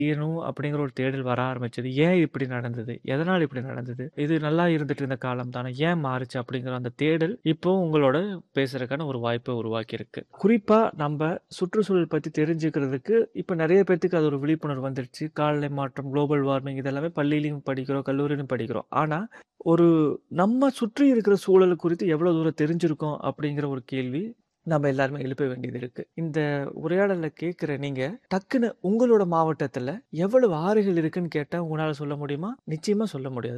செய்யணும் அப்படிங்கிற ஒரு தேடல் வர ஆரம்பிச்சது. ஏன் இப்படி நடந்தது? எதனால இப்படி நடந்தது? இது நல்லா இருந்துட்டு இருந்த காலம் தானே. ஏன் மாறுச்சு? அப்படிங்கிற அந்த தேடல் இப்போ உங்களோட பேசுறதுக்கான ஒரு வாய்ப்ப உருவாக்கியிருக்கு. குறிப்பா நம்ப சுற்றுச்சூழல் பத்தி தெரிஞ்சுக்கிறதுக்கு இப்ப நெறைய பேத்துக்கு அது ஒரு விழிப்புணர்வு வந்துருச்சு. காலநிலை மாற்றம், குளோபல் வார்மிங் இதெல்லாமே பள்ளியிலயும் படிக்கிறோம், கல்லூரியிலும் படிக்கிறோம். ஆனா, ஒரு நம்ம சுற்றி இருக்கிற சூழல் குறித்து எவ்வளோ தூரம் தெரிஞ்சிருக்கோம் அப்படிங்கிற ஒரு கேள்வி நம்ம எல்லாருமே எழுப்ப வேண்டியது இருக்கு. இந்த உரையாடல கேட்கிற நீங்க டக்குனு உங்களோட மாவட்டத்துல எவ்வளவு ஆறுகள் இருக்குன்னு கேட்டா உங்களால சொல்ல முடியுமா? நிச்சயமா சொல்ல முடியாது.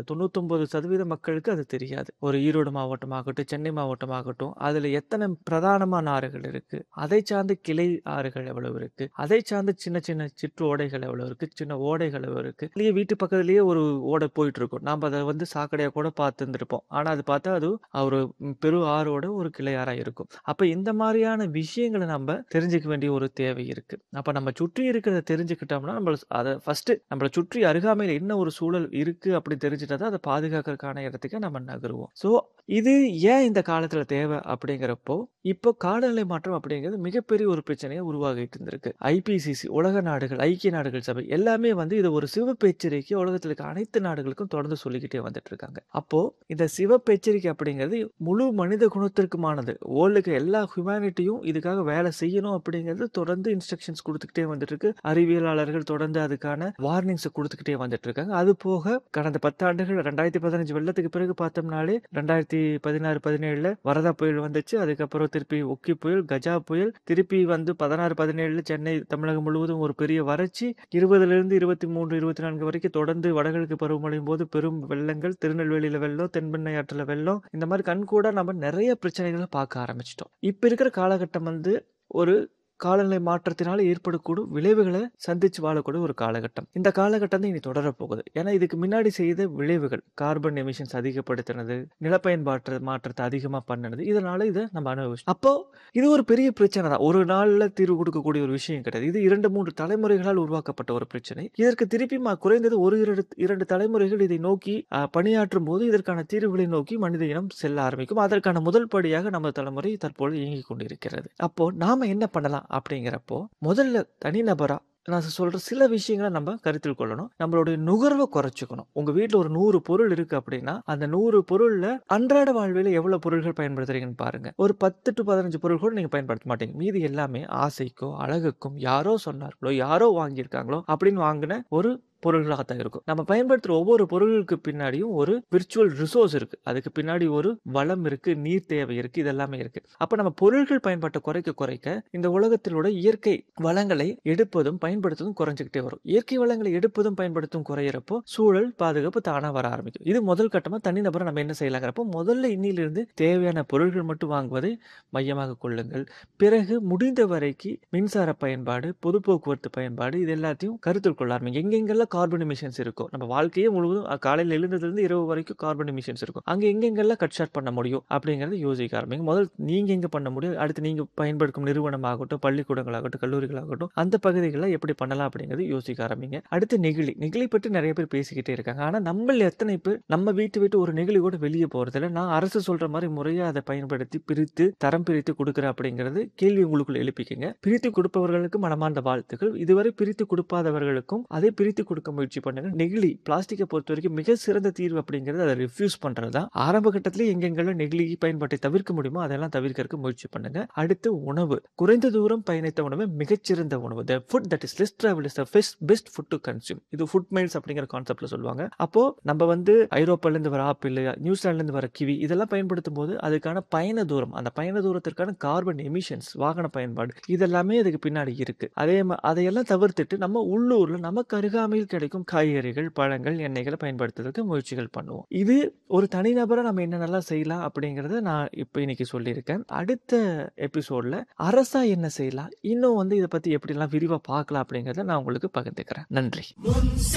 99% மக்களுக்கு அது தெரியாது. ஒரு ஈரோடு மாவட்டமாகட்டும், சென்னை மாவட்டமாகட்டும், அதுல எத்தன பிரதானமான ஆறுகள் இருக்கு? அதை சார்ந்த கிளை ஆறுகள் எவ்வளவு இருக்கு? அதை சார்ந்த சின்ன சின்ன சிற்றோடைகள் எவ்வளவு இருக்கு? சின்ன ஓடைகள் எவ்வளவு இருக்கு? இல்லையே வீட்டு பக்கத்திலேயே ஒரு ஓடை போயிட்டு இருக்கும். நாம அத வந்து சாக்கடையா கூட பார்த்திருந்திருப்போம். ஆனா அது பார்த்தா அது ஒரு பெரு ஆறோட ஒரு கிளை ஆறா இருக்கும். அப்ப இந்த மாரியான விஷயங்கள நம்ப தெரிஞ்சுக்க வேண்டிய ஒரு தேவை இருக்கு. அப்ப நம்ம சுற்றி இருக்கிறத தெரிஞ்சுக்கிட்டோம்னா, நம்ம அத ஃபர்ஸ்ட்டு நம்மள சுற்றி அருகாமையில என்ன ஒரு சூழல் இருக்கு அப்படின்னு தெரிஞ்சுட்டா தான் அத பாதுகாக்கறதுக்கான இடத்துக்கு நம்ம நகருவோம். ஸோ, இது ஏன் இந்த காலத்துல தேவை அப்படிங்கிறப்போ, இப்போ காலநிலை மாற்றம் அப்படிங்கிறது மிகப்பெரிய ஒரு பிரச்சனையா உருவாகிட்டு இருந்திருக்கு. ஐபிசிசி உலக நாடுகள், ஐக்கிய நாடுகள் சபை எல்லாமே வந்து இத ஒரு சிவப்பு எச்சரிக்கையா உலகத்துல இருக்க அனைத்து நாடுகளுக்கும் தொடர்ந்து சொல்லிக்கிட்டே வந்துட்டு இருக்காங்க. அப்போ இந்த சிவப்பு எச்சரிக்கை அப்படிங்கிறது முழு மனித குணத்திற்குமானது. வேர்ல்டுக்கு எல்லா ஹியூமனிட்டியும் இதுக்காக வேலை செய்யணும் அப்படிங்கிறது தொடர்ந்து இன்ஸ்ட்ரக்ஷன்ஸ் குடுத்துக்கிட்டே வந்துட்டு இருக்கு. அறிவியலாளர்கள் தொடர்ந்து அதுக்கான வார்னிங்ஸ குடுத்துக்கிட்டே வந்துட்டு இருக்காங்க. அது போக கடந்த 10 ஆண்டுகள் 2015 வெள்ளத்துக்கு பிறகு பார்த்தோம்னாலே 2016, 17ல வரதா புயல் வந்துச்சு. அதுக்கப்புறம் திருப்பி ஒக்கி புயல், கஜா புயல், திருப்பி வந்து 16, 17ல சென்னை தமிழகம் முழுவதும் ஒரு பெரிய வறட்சி. 20லிருந்து 23, 24 வரைக்கும் தொடர்ந்து வடகிழக்கு பருவமழையின் போது பெரும் வெள்ளங்கள், திருநெல்வேலியில வெள்ளம், தென்பெண்ணை ஆற்றுல வெள்ளம், இந்த மாரி கண்கூடா நம்ம நெறைய பிரச்சனைகள பார்க்க ஆரம்பிச்சுட்டோம். இப்ப இருக்கிற காலகட்டம் வந்து ஒரு காலநிலை மாற்றத்தினால ஏற்படக்கூடும் விளைவுகள சந்திச்சு வாழக்கூடிய ஒரு காலகட்டம். இந்த காலகட்டம் தான் இனி தொடரப் போகுது. ஏன்னா இதுக்கு முன்னாடி செய்த விளைவுகள், கார்பன் எமிஷன்ஸ் அதிகப்படுத்தினது, நிலப்பயன்பாட்டு மாற்றத்த அதிகமா பண்ணுனது, இதனால இத நம்ம அனுபவிச்சோம். அப்போ இது ஒரு பெரிய பிரச்சனை தான். ஒரு நாள்ல தீர்வு குடுக்கக்கூடிய ஒரு விஷயம் கிடையாது. இது 2, 3 தலைமுறைகளால் உருவாக்கப்பட்ட ஒரு பிரச்சனை. இதற்கு திருப்பி ம குறைந்தது ஒரு 2 தலைமுறைகள் இதை நோக்கி அ பணியாற்றும்போது இதற்கான தீர்வுகளை நோக்கி மனித இனம் செல்ல ஆரம்பிக்கும். அதற்கான முதல் படியாக நமது தலைமுறை தற்போது இயங்கிக் கொண்டிருக்கிறது. அப்போ நாம என்ன பண்ணலாம் அப்படிங்கிறப்போ, முதல்ல தனிநபரா நான் சொல்ற சில விஷயங்கள நம்ம கருத்தில் கொள்ளணும். நம்மளுடைய நுகர்வ குறைச்சுக்கணும். உங்க வீட்ல ஒரு 100 பொருள் இருக்கு அப்படின்னா, அந்த 100 பொருள்ல அன்றாட வாழ்வியல எவ்வளவு பொருட்கள் பயன்படுத்துறீங்கன்னு பாருங்க. ஒரு 10 டூ 15 பொருள் கூட நீங்க பயன்படுத்த மாட்டீங்க. மீதி எல்லாமே ஆசைக்கோ, அழகுக்கும், யாரோ சொன்னார்களோ, யாரோ வாங்கியிருக்காங்களோ அப்படின்னு வாங்குன ஒரு பொருள்களாக தான் இருக்கும். நம்ம பயன்படுத்துற ஒவ்வொரு பொருளுக்கு பின்னாடியும் ஒரு விர்ச்சுவல் ரிசோர்ஸ் இருக்கு. அதுக்கு பின்னாடி ஒரு வளம் இருக்கு, நீர் தேவை இருக்கு, இது எல்லாமே இருக்கு. அப்ப நம்ம பொருட்கள் பயன்பாட்ட குறைக்க குறைக்க இந்த உலகத்திலோட இயற்கை வளங்களை எடுப்பதும், பயன்படுத்துவதும் குறைஞ்சுக்கிட்டே வரும். இயற்கை வளங்களை எடுப்பதும், பயன்படுத்துவதும் குறையிறப்போ சூழல் பாதுகாப்பு தானா வர ஆரம்பிக்கும். இது முதல் கட்டமா தனிநபரா நம்ம என்ன செய்யலாங்கிறப்போ, முதல்ல இன்னிலிருந்து தேவையான பொருட்கள் மட்டும் வாங்குவதை மையமாக கொள்ளுங்கள். பிறகு முடிந்த வரைக்கு மின்சார பயன்பாடு, பொது போக்குவரத்து பயன்பாடு இது எல்லாத்தையும் கருத்தில் கொள்ள ஆரம்பிங்க. எங்கெங்கெல்லாம் கார்பன் எமிஷன்ஸ் இருக்கோ, நம்ம வாழ்க்கையே முழுவதும் காலையில எழுந்ததிலிருந்து இரவு வரைக்கும் கார்பன் எமிஷன்ஸ் இருக்கும். அங்க எங்கெங்கெல்லாம் கட் ஷார்ட் பண்ண முடியும் அப்படிங்கிறத யோசிக்க ஆரம்பிங்க. முதல் நீங்க எங்க பண்ண முடியும்? அடுத்து நீங்க பயன்படுத்தும் நிறுவனமாகட்டும், பள்ளிக்கூடங்களாகட்டும், கல்லூரிகளாகட்டும் அந்த பகுதிகள்ல எப்படி பண்ணலாம் அப்படிங்கிறத யோசிக்க ஆரம்பிங்க. அடுத்து நெகிழி. நெகிழி பற்றி நெறைய பேர் பேசிக்கிட்டே இருக்காங்க. ஆனா நம்மள் எத்தனை பேர் நம்ம வீட்ட விட்டு ஒரு நெகிழி கூட வெளிய போறதில்ல. நான் அரசு சொல்ற மாரி முறையா அத பயன்படுத்தி, பிரித்து, தரம் பிரித்து குடுக்குறேன் அப்படிங்கிறது கேள்வி உங்களுக்குள்ள எழுப்பிக்கங்க. பிரித்து கொடுப்பவர்களுக்கு மனமார்ந்த வாழ்த்துக்கள். இதுவரை பிரித்து கொடுக்காதவர்களுக்கும் அதை பிரித்து கொடுக்க முயற்சி பண்ணுங்க. நெகிழி பிளாஸ்டிக்க பொறுத்தவரைக்கும் மிக சிறந்த தீர்வு அப்படிங்கிறது அத ரிஃப்யூஸ் பண்றது தான். ஆரம்ப கட்டத்திலே எங்கெங்கெல்லாம் நெகிழி பயன்பாட்டை தவிர்க்க முடியுமோ அதெல்லாம் தவிர்க்கறக்கு முயற்சி பண்ணுங்க. அடுத்து உணவு. குறைந்த தூரம் பயணித்த உணவே மிகச்சிறந்த உணவு. The food that is less travelled is the best best food to consume. இது ஃபுட் மைல்ஸ் அப்படிங்கிற கான்செப்ட்ல சொல்லுவாங்க. அப்போ நம்ம வந்து ஐரோப்பால இருந்து வர ஆப்பிள், நியூசிலாந்துல இருந்து வர கிவி இதெல்லாம் பயன்படுத்தும்போது அதுக்கான பயண தூரம், அந்த பயண தூரத்திற்கான கார்பன் எமிஷன்ஸ், வாகன பயன்பாடு இதெல்லாமே அதுக்கு பின்னாடி இருக்கு. அதே மா அதையெல்லாம் தவிர்த்துட்டு நம்ம உள்ளூர்ல நமக்கு அருகாமையில் கிடைக்கும் காய்கறிகள், பழங்கள், எண்ணெய்கள பயன்படுத்துறதுக்கு முயற்சிகள் பண்ணுவோம். இது ஒரு தனிநபரா நம்ம என்னென்னலாம் செய்யலாம் அப்படிங்கிறத நான் இப்ப இன்னைக்கு சொல்லியிருக்கேன். அடுத்த எபிசோட்ல அரசா என்ன செய்யலாம்? இன்னும் வந்து இத பத்தி எப்படிலாம் விரிவா பார்க்கலாம் அப்படிங்கிறத நான் உங்களுக்கு பகிர்ந்துக்கிறேன். நன்றி.